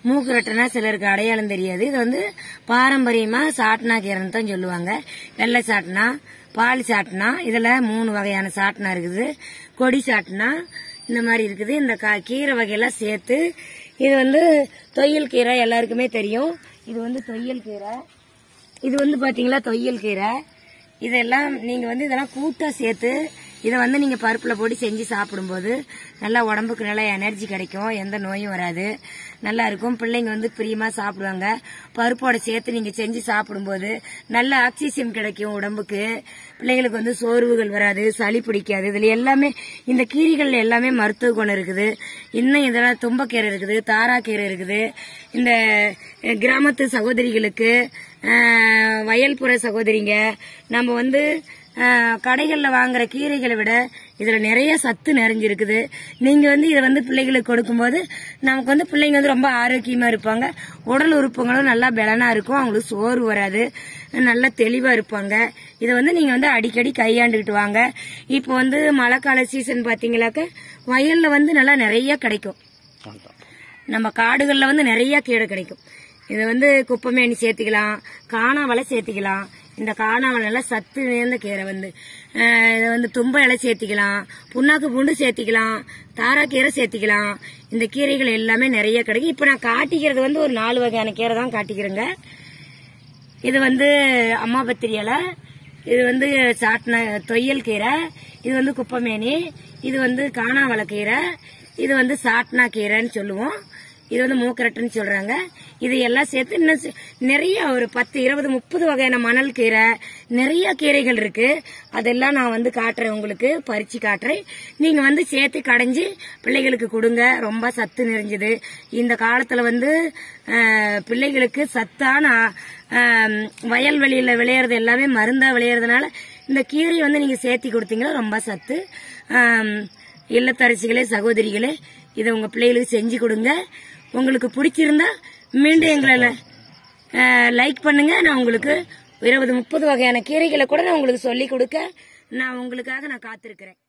மூக்குரட்டைனா சிலருக்கு அடையாளம் தெரியாது இது வந்து பாரம்பரியமா சாட்னா கீரைன்னு தான் சொல்லுவாங்க வெள்ளை சாட்னா பால் சாட்னா இதுல மூணு வகையான சாட்னா இருக்குது கொடி சாட்னா இந்த மாதிரி இருக்குது இந்த கா- கீரை வகையெல்லாம் சேர்த்து இது வந்து தொய்யல் கீரை எல்லாருக்குமே தெரியும் இது வந்து தொய்யல் கீரை இது வந்து பாத்தீங்களா தொய்யல் கீரை இதெல்லாம் நீங்க வந்து இதெல்லாம் கூட்டா சேர்த்து இதை வந்து நீங்க பருப்புல போட்டு செஞ்சு சாப்பிடும்போது நல்லா உடம்புக்கு நல்லா எனர்ஜி கிடைக்கும் எந்த நோயும் வராது நல்லா இருக்கும் பிள்ளைங்க வந்து பிரியமா சாப்பிடுவாங்க பருப்போட சேர்த்து நீங்க செஞ்சு சாப்பிடும்போது நல்ல ஆக்சிஜன் கிடைக்கும் உடம்புக்கு பிள்ளைங்களுக்கு வந்து சோர்வுகள் வராது சளி பிடிக்காது இதுல எல்லாமே இந்த கீரைகள் எல்லாமே மருத்துவ குணம் இருக்குது இன்னும் இதெல்லாம் தும்பக்கீரை இருக்குது தாராக்கீரை இருக்குது இந்த அஹ், கிராமத்து சகோதரிகளுக்கு அஹ், வயல்புற சகோதரிங்க நம்ம வந்து அஹ், கடைகள்ல வாங்குற கீரைகளை விட இதுல நிறைய சத்து நிறைஞ்சிருக்குது நீங்க வந்து இதை வந்து பிள்ளைகளுக்கு கொடுக்கும்போது நமக்கு வந்து பிள்ளைங்க வந்து ரொம்ப ஆரோக்கியமா இருப்பாங்க உடல் உறுப்புகளும் நல்லா பலனா இருக்கும் அவங்களுக்கு சோறு வராது நல்லா தெளிவா இருப்பாங்க இதை வந்து நீங்க வந்து அடிக்கடி கையாண்டுகிட்டு வாங்க இப்போ வந்து மழைக்கால சீசன் பாத்தீங்களாக்க வயல்ல வந்து நல்லா நிறைய கிடைக்கும் நம்ம காடுகள்ல வந்து நிறைய கீரை கிடைக்கும் இது வந்து குப்பைமேனி சேர்த்துக்கலாம் காணாவலை சேர்த்துக்கலாம் இந்த காணாவலை எல்லாம் சத்து நிறைந்த கீரை வந்து அஹ் இது வந்து தும்ப இலை சேர்த்திக்கலாம் புண்ணாக்கு பூண்டு சேர்த்திக்கலாம் தாராக்கீரை சேர்த்திக்கலாம் இந்த கீரைகள் எல்லாமே நிறைய கிடைக்கும் இப்போ நான் காட்டிக்கிறது வந்து ஒரு நாலு வகையான கீரை தான் காட்டிக்கிறேங்க இது வந்து அம்மா பத்திரி இலை இது வந்து சாட்டின தொய்யல் கீரை இது வந்து குப்பமேனி இது வந்து காணாவளை கீரை இது வந்து சாட்னா கீரைன்னு சொல்லுவோம் இது வந்து மூக்கரட்டுன்னு சொல்றாங்க இது எல்லாம் சேர்த்து இன்னும் சி- நிறைய ஒரு பத்து இருபது முப்பது வகையான மணல் கீரை நிறைய கீரைகள் இருக்கு அதெல்லாம் நான் வந்து காட்டுறேன் உங்களுக்கு பறிச்சு காட்டுறேன் நீங்க வந்து சேர்த்து கடைஞ்சு பிள்ளைகளுக்கு கொடுங்க ரொம்ப சத்து நிறைஞ்சது இந்த காலத்துல வந்து அஹ், பிள்ளைகளுக்கு சத்தான ஆம், வயல்வெளியில விளையிறது எல்லாமே மருந்தா விளையறதுனால இந்த கீரை வந்து நீங்க சேர்த்தி கொடுத்தீங்கன்னா ரொம்ப சத்து ஆம், இல்லத்தரசிகளே சகோதரிகளே இதை உங்க பிள்ளைகளுக்கு செஞ்சு கொடுங்க உங்களுக்கு பிடிச்சிருந்தா மீண்டும் எங்களை லைக் பண்ணுங்க நான் உங்களுக்கு இருபது முப்பது வகையான கீரைகளை கூட நான் உங்களுக்கு சொல்லி கொடுக்க நான் உங்களுக்காக நான் காத்திருக்கிறேன்